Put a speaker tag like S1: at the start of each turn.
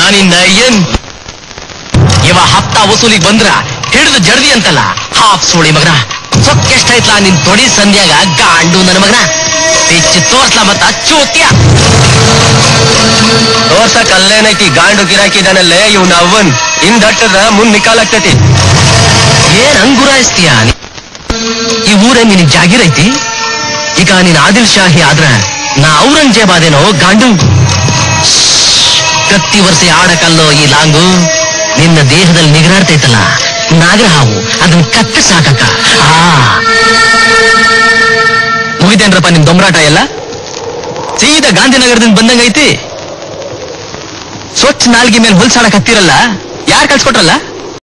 S1: ನಿನ್ನ ಏನ್ ಇವ ಹಪ್ತ ವಸೂಲಿಗೆ ಬಂದ್ರ ಹಿಡಿದು ಜಡ್ದಿ ಅಂತಲ್ಲ ಹಾಫ್ ಸೋಳಿ ಮಗನ ಸೊಕ್ಕ ಎಷ್ಟೈತ್ಲಾ ನಿನ್ ತೊಡಿ ಸಂಧ್ಯಾಗ ಗಾಂಡು ನನ್ನ ಮಗನ ಬಿಚ್ಚಿ ತೋರ್ಸ್ಲಾ ಮತ್ತ ಚೂತ್ಯ ತೋರ್ಸಕ್ ಅಲ್ಲೇನೈತಿ ಗಾಂಡು ಗಿರಾಕಿದಾನಲ್ಲೇ ಇವ್ನ ಅವ್ವನ್ ಹಿಂದಟ್ಟದ ಮುಂದ್ ನಿಕಾಲಾಗ್ತೈತಿ ಏನ್ ಹಂಗುರಾಯಿಸ್ತೀಯ ಈ ಊರೇ ನಿನಗ್ ಜಾಗಿರೈತಿ ಈಗ ನೀನ್ ಆದಿಲ್ ಶಾಹಿ ಆದ್ರ ನಾ ಔರಂಗಜೇಬ್ ಆದೇನೋ ಗಾಂಡು ಕತ್ತಿ ವರ್ಷೆ ಆಡಕಲ್ಲೋ ಈ ಲಾಂಗು ನಿನ್ನ ದೇಹದಲ್ಲಿ ನಿಗರಾಡ್ತೈತಲ್ಲ ನಾಗರ ಹಾವು ಅದನ್ನ ಕತ್ತ ಸಾಕಕ್ಕ ಆ ಮುಗಿತೇನ್ರಪ್ಪ ನಿಮ್ ದೊಂಬರಾಟ ಎಲ್ಲ ಸೀದಾ ಗಾಂಧಿನಗರದಿಂದ ಬಂದಂಗೈತಿ ಸ್ವಚ್ಛ ನಾಲ್ಗಿ ಮೇಲೆ ಹೊಲ್ಸಾಡಕ್ ಹತ್ತಿರಲ್ಲ ಯಾರು ಕಳ್ಸ್ಕೊಟ್ರಲ್ಲ